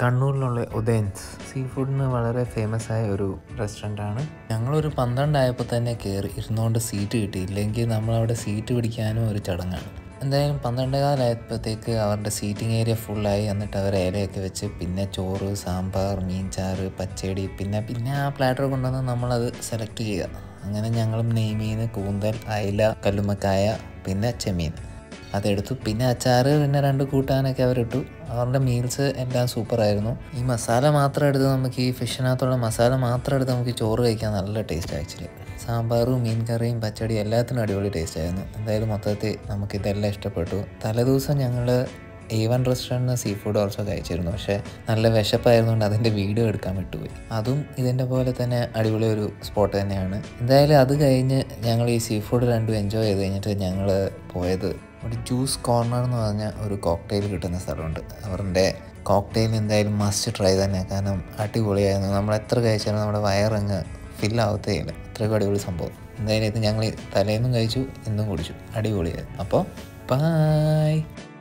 കണ്ണൂരിലുള്ള ഉദയൻസ് see ഫുഡിന് വളരെ famous ആയ ഒരു റെസ്റ്റോറൻ്റാണ് ഞങ്ങളൊരു പന്ത്രണ്ടായപ്പോൾ തന്നെ കയറി ഇരുന്നുകൊണ്ട് സീറ്റ് കിട്ടി ഇല്ലെങ്കിൽ നമ്മളവിടെ സീറ്റ് പിടിക്കാനും ഒരു ചടങ്ങാണ് എന്തായാലും പന്ത്രണ്ടേകാലായപ്പോഴത്തേക്ക് അവരുടെ സീറ്റിംഗ് ഏരിയ ഫുള്ളായി എന്നിട്ട് അവർ ഇലയൊക്കെ വെച്ച് പിന്നെ ചോറ് സാമ്പാർ മീൻചാറ് പച്ചടി പിന്നെ പിന്നെ ആ പ്ലാറ്റർ കൊണ്ടുവന്ന് നമ്മളത് സെലക്ട് ചെയ്യുക അങ്ങനെ ഞങ്ങളും നെയ്മീൻ കൂന്തൽ അയില കല്ലുമ്മക്കായ പിന്നെ ചെമ്മീൻ അതെടുത്തു പിന്നെ അച്ചാറ് പിന്നെ രണ്ട് കൂട്ടാനൊക്കെ അവരിട്ടു അവരുടെ മീൽസ് എല്ലാം സൂപ്പറായിരുന്നു ഈ മസാല മാത്രം എടുത്ത് നമുക്ക് ഈ ഫിഷിനകത്തുള്ള മസാല മാത്രം എടുത്ത് നമുക്ക് ചോറ് കഴിക്കാൻ നല്ല ടേസ്റ്റ് ആക്ച്വലി സാമ്പാറും മീൻ കറിയും പച്ചടി എല്ലാത്തിനും അടിപൊളി ടേസ്റ്റ് ആയിരുന്നു എന്തായാലും മൊത്തത്തിൽ നമുക്കിതെല്ലാം ഇഷ്ടപ്പെട്ടു തലേദിവസം ഞങ്ങൾ എ വൺ റെസ്റ്റോറൻറ്റിന് സീ ഫുഡ് ഓൾസോ കഴിച്ചിരുന്നു പക്ഷേ നല്ല വിശപ്പായതുകൊണ്ട് അതിൻ്റെ വീഡിയോ എടുക്കാൻ വിട്ടുപോയി അതും ഇതിൻ്റെ പോലെ തന്നെ അടിപൊളി ഒരു സ്പോട്ട് തന്നെയാണ് എന്തായാലും അത് കഴിഞ്ഞ് ഞങ്ങൾ ഈ സീ ഫുഡ് രണ്ടും എൻജോയ് ചെയ്ത് കഴിഞ്ഞിട്ട് ഞങ്ങൾ പോയത് ഒരു ജ്യൂസ് കോർണർ എന്ന് പറഞ്ഞ ഒരു കോക്ടെയിൽ കിട്ടുന്ന സ്ഥലമുണ്ട് അവരുടെ കോക്ടെയിൽ എന്തായാലും മസ്റ്റ് ട്രൈ തന്നെ കാരണം അടിപൊളിയായിരുന്നു നമ്മൾ എത്ര കഴിച്ചാലും നമ്മുടെ വയറങ്ങ് ഫില്ലാവത്തേ ഇല്ല അത്രയ്ക്കും അടിപൊളി സംഭവം എന്തായാലും ഇത് ഞങ്ങൾ തലേന്നും കഴിച്ചു ഇന്നും കുടിച്ചു അടിപൊളിയായിരുന്നു അപ്പോൾ ബായ്